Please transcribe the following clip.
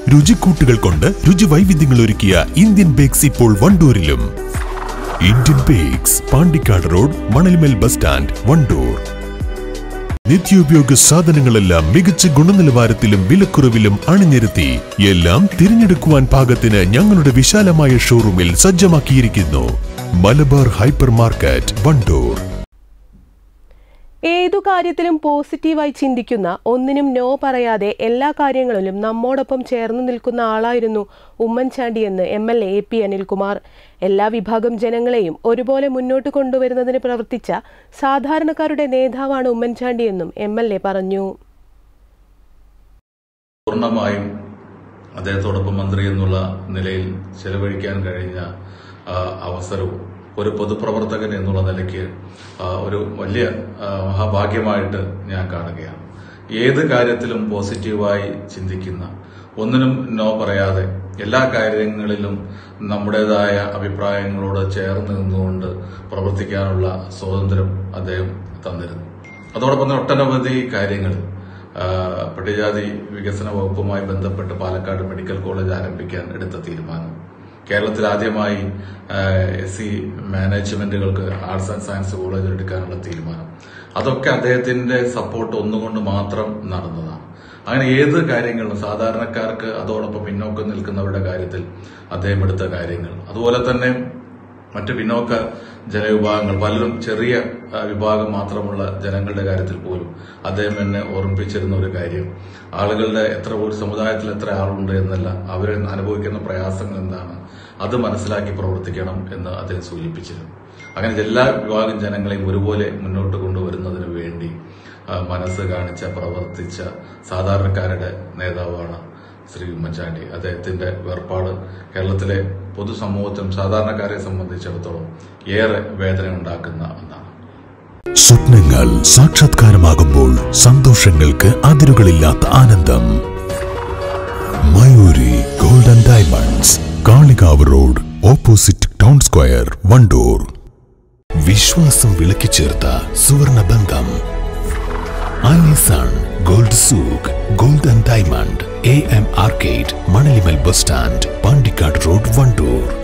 രുചിക്കൂട്ടുകൾ കൊണ്ട് രുചി വൈവിധ്യങ്ങൾ ഒരുക്കിയ ഇന്ത്യൻ ബേക്സ് ഇപ്പോൾ വണ്ടൂരിലും Indian bakes Pandikkad road Manalmel bus stand Wandoor നിത്യോപയോഗ സാധനങ്ങളെല്ലാം മികച്ച ഗുണനിലവാരത്തിലും വിലക്കുറവിലും അണിനിരത്തി എല്ലാം തിരഞ്ഞെടുക്കുവാൻ പാകത്തിന് ഞങ്ങളുടെ വിശാലമായ ഷോറൂമിൽ സജ്ജമാക്കിയിരിക്കുന്നു മലബാർ ഹൈപ്പർ മാർക്കറ്റ് വണ്ടൂർ ഏതു കാര്യത്തിലും പോസിറ്റീവായി ചിന്തിക്കുന്ന ഒന്നിനും നോ പറയാതെ എല്ലാ കാര്യങ്ങളിലും നമ്മോടൊപ്പം ചേർന്ന് നിൽക്കുന്ന ആളായിരുന്നു ഉമ്മൻചാണ്ടി എന്ന് M L A P Anilkumar എല്ലാ വിഭാഗം ജനങ്ങളെയും ഒരുപോലെ മുന്നോട്ട് കൊണ്ടുവരുന്നതിന് പ്രവർത്തിച്ച സാധാരണക്കാരുടെ നേതാവാണ് ഉമ്മൻചാണ്ടി എന്നും എം എൽ എ പറഞ്ഞു പൂർണ്ണമായും അദ്ദേഹത്തോടൊപ്പം മന്ത്രി എന്നുള്ള നിലയിൽ ചെലവഴിക്കാൻ കഴിഞ്ഞ ആ, അവസരവും ഒരു പൊതുപ്രവർത്തകൻ എന്നുള്ള നിലയ്ക്ക് ആ, ഒരു വലിയ ആ, മഹാഭാഗ്യമായിട്ട് ഞാൻ കാണുകയാണ് ഏത് കാര്യത്തിലും പോസിറ്റീവായി ചിന്തിക്കുന്ന ഒന്നിനും നോ പറയാതെ എല്ലാ കാര്യങ്ങളിലും നമ്മുടേതായ അഭിപ്രായങ്ങളോട് ചേർന്ന് നിന്നുകൊണ്ട് പ്രവർത്തിക്കാനുള്ള സ്വാതന്ത്ര്യം അദ്ദേഹം തന്നിരുന്നു അതോടൊപ്പം തന്നെ ഒട്ടനവധി കാര്യങ്ങൾ ആ, പട്ടികജാതി വികസന വകുപ്പുമായി ബന്ധപ്പെട്ട് പാലക്കാട് മെഡിക്കൽ കോളേജ് ആരംഭിക്കാൻ എടുത്ത തീരുമാനം കേരളത്തിൽ ആദ്യമായി എസ് സി മാനേജ്മെന്റുകൾക്ക് ആർട്സ് ആൻഡ് സയൻസ് കോളേജ് എടുക്കാനുള്ള തീരുമാനം അതൊക്കെ അദ്ദേഹത്തിന്റെ സപ്പോർട്ട് ഒന്നുകൊണ്ട് മാത്രം നടന്നതാണ് അങ്ങനെ ഏത് കാര്യങ്ങളും സാധാരണക്കാർക്ക് അതോടൊപ്പം പിന്നോക്കം നിൽക്കുന്നവരുടെ കാര്യത്തിൽ അദ്ദേഹം എടുത്ത കാര്യങ്ങൾ അതുപോലെ തന്നെ മറ്റ് പിന്നോക്ക ജനവിഭാഗങ്ങൾ പലരും ചെറിയ ആ, വിഭാഗം മാത്രമുള്ള ജനങ്ങളുടെ കാര്യത്തിൽ പോലും അദ്ദേഹം എന്നെ ഓർമ്മിപ്പിച്ചിരുന്ന ഒരു കാര്യം ആളുകളുടെ എത്ര ഒരു സമുദായത്തിൽ എത്ര ആളുണ്ട് എന്നല്ല അവർ അനുഭവിക്കുന്ന പ്രയാസങ്ങൾ എന്താണ് അത് മനസ്സിലാക്കി പ്രവർത്തിക്കണം എന്ന് അദ്ദേഹം സൂചിപ്പിച്ചിരുന്നു അങ്ങനെ എല്ലാ വിഭാഗം ജനങ്ങളെയും ഒരുപോലെ മുന്നോട്ട് കൊണ്ടുവരുന്നതിന് വേണ്ടി ആ, മനസ്സ് കാണിച്ച പ്രവർത്തിച്ച സാധാരണക്കാരുടെ നേതാവാണ് ശ്രീ ഉമ്മൻചാണ്ടി അദ്ദേഹത്തിന്റെ വേർപാട് കേരളത്തിലെ പൊതുസമൂഹത്തിനും സാധാരണക്കാരെ സംബന്ധിച്ചിടത്തോളം ഏറെ വേദന ഉണ്ടാക്കുന്ന ഒന്നാണ് സ്വപ്നങ്ങൾ സാക്ഷാത്കാരമാകുമ്പോൾ സന്തോഷങ്ങൾക്ക് അതിരുകളില്ലാത്ത ആനന്ദം Mayuri golden diamonds Kalikavu road opposite town square Wandoor വിശ്വാസം വിളക്കി ചേർത്ത സുവർണ ബന്ധം Alison gold souk gold and diamond A M arcade Manalimal bus stand Pandikkad road Wandoor